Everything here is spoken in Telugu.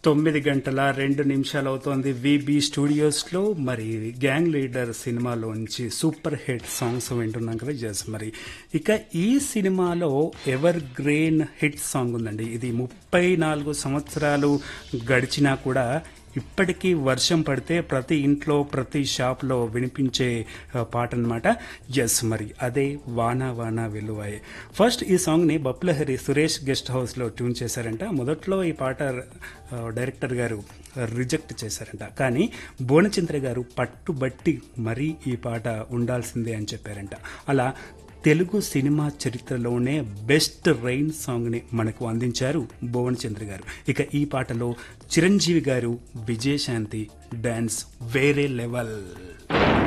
తొమ్మిది గంటల రెండు నిమిషాలు అవుతోంది విబి స్టూడియోస్లో మరి గ్యాంగ్ లీడర్ సినిమాలోంచి సూపర్ హిట్ సాంగ్స్ వింటున్నాం కదా జస్ మరి ఇక ఈ సినిమాలో ఎవర్ గ్రీన్ హిట్ సాంగ్ ఉందండి ఇది ముప్పై నాలుగు సంవత్సరాలు గడిచినా కూడా ఇప్పటికీ వర్షం పడితే ప్రతి ఇంట్లో ప్రతి షాప్లో వినిపించే ఆ, పాట అనమాట ఎస్ మరి అదే వానా వానా వెలువాయే ఫస్ట్ ఈ సాంగ్ని బప్లహరి సురేష్ గెస్ట్ హౌస్లో ట్యూన్ చేశారంట మొదట్లో ఈ పాట ఆ, డైరెక్టర్ గారు రిజెక్ట్ చేశారంట కానీ బోనచంద్ర గారు పట్టుబట్టి మరీ ఈ పాట ఉండాల్సిందే అని చెప్పారంట అలా తెలుగు సినిమా చరిత్రలోనే బెస్ట్ రైన్ సాంగ్ని మనకు అందించారు భువన్ చంద్ర గారు ఇక ఈ పాటలో చిరంజీవి గారు విజయశాంతి డాన్స్ వేరే లెవెల్